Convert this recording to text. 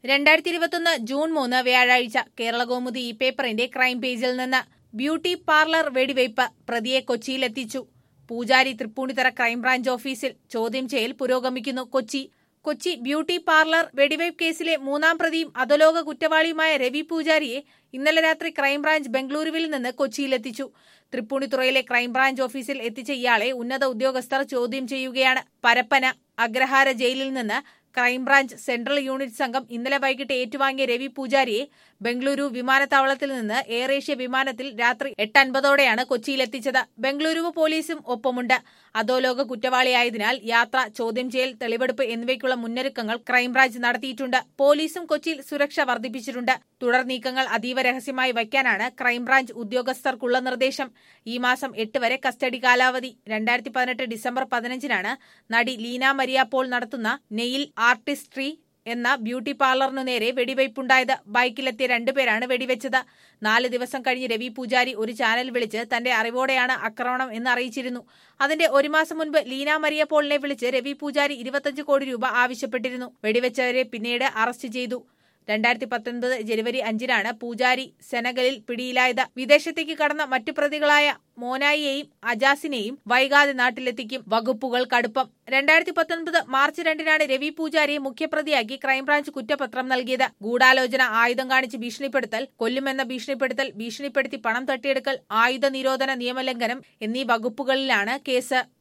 രണ്ടായിരത്തി ഇരുപത്തൊന്ന് ജൂൺ മൂന്ന് വ്യാഴാഴ്ച കേരളകൗമുദി ഈ പേപ്പറിന്റെ ക്രൈം പേജിൽ നിന്ന് ബ്യൂട്ടി പാർലർ വെടിവയ്പ് പ്രതിയെ കൊച്ചിയിലെത്തിച്ചു പൂജാരി തൃപ്പൂണിത്തറ ക്രൈംബ്രാഞ്ച് ഓഫീസിൽ ചോദ്യം ചെയ്യൽ പുരോഗമിക്കുന്നു കൊച്ചി കൊച്ചി ബ്യൂട്ടി പാർലർ വെടിവയ്പ് കേസിലെ മൂന്നാം പ്രതിയും അധോലോക കുറ്റവാളിയുമായ രവി പൂജാരിയെ ഇന്നലെ രാത്രി ക്രൈംബ്രാഞ്ച് ബംഗളൂരുവിൽ നിന്ന് കൊച്ചിയിലെത്തിച്ചു തൃപ്പൂണിത്തുറയിലെ ക്രൈംബ്രാഞ്ച് ഓഫീസിൽ എത്തിച്ച ഇയാളെ ഉന്നത ഉദ്യോഗസ്ഥർ ചോദ്യം ചെയ്യുകയാണ് പരപ്പന അഗ്രഹാര ജയിലിൽ നിന്ന് ക്രൈംബ്രാഞ്ച് സെൻട്രൽ യൂണിറ്റ് സംഘം ഇന്നലെ വൈകിട്ട് ഏറ്റുവാങ്ങിയ രവി പൂജാരിയെ ബംഗളൂരു വിമാനത്താവളത്തിൽ നിന്ന് എയർ ഏഷ്യ വിമാനത്തിൽ രാത്രി എട്ട് അൻപതോടെയാണ് കൊച്ചിയിലെത്തിച്ചത് ബംഗളൂരു പോലീസും ഒപ്പമുണ്ട് അധോലോക കുറ്റവാളിയായതിനാൽ യാത്ര ചോദ്യം ചെയ്യൽ തെളിവെടുപ്പ് എന്നിവയ്ക്കുള്ള മുന്നൊരുക്കങ്ങൾ ക്രൈംബ്രാഞ്ച് നടത്തിയിട്ടുണ്ട് പോലീസും കൊച്ചിയിൽ സുരക്ഷ വർദ്ധിപ്പിച്ചിട്ടുണ്ട് തുടർ നീക്കങ്ങൾ അതീവ രഹസ്യമായി വയ്ക്കാനാണ് ക്രൈംബ്രാഞ്ച് ഉദ്യോഗസ്ഥർക്കുള്ള നിർദ്ദേശം ഈ മാസം എട്ട് വരെ കസ്റ്റഡി കാലാവധി രണ്ടായിരത്തി പതിനെട്ട് ഡിസംബർ പതിനഞ്ചിനാണ് നടി ലീന മരിയ പോൾ നടത്തുന്ന നെയിൽ ആർട്ടിസ്ട്രി എന്ന ബ്യൂട്ടി പാർലറിനു നേരെ വെടിവയ്പുണ്ടായത് ബൈക്കിലെത്തിയ രണ്ടുപേരാണ് വെടിവെച്ചത് നാല് ദിവസം കഴിഞ്ഞ് രവി പൂജാരി ഒരു ചാനൽ വിളിച്ച് തന്റെ അറിവോടെയാണ് ആക്രമണം എന്ന് അറിയിച്ചിരുന്നു അതിന്റെ ഒരു മാസം മുൻപ് ലീന മരിയ പോളിനെ വിളിച്ച് രവി പൂജാരി ഇരുപത്തഞ്ച് കോടി രൂപ ആവശ്യപ്പെട്ടിരുന്നു വെടിവെച്ചവരെ പിന്നീട് അറസ്റ്റ് ചെയ്തു രണ്ടായിരത്തി പത്തൊൻപത് ജനുവരി അഞ്ചിനാണ് പൂജാരി സെനഗലിൽ പിടിയിലായത് വിദേശത്തേക്ക് കടന്ന മറ്റു പ്രതികളായ മോനായിയെയും അജാസിനെയും വൈകാതെ നാട്ടിലെത്തിക്കും വകുപ്പുകൾ കടുപ്പം രണ്ടായിരത്തി പത്തൊൻപത് മാർച്ച് രണ്ടിനാണ് രവി പൂജാരിയെ മുഖ്യപ്രതിയാക്കി ക്രൈംബ്രാഞ്ച് കുറ്റപത്രം നൽകിയത് ഗൂഢാലോചന ആയുധം കാണിച്ച് ഭീഷണിപ്പെടുത്തൽ കൊല്ലുമെന്ന ഭീഷണിപ്പെടുത്തൽ ഭീഷണിപ്പെടുത്തി പണം തട്ടിയെടുക്കൽ ആയുധ നിരോധന നിയമലംഘനം എന്നീ വകുപ്പുകളിലാണ് കേസ്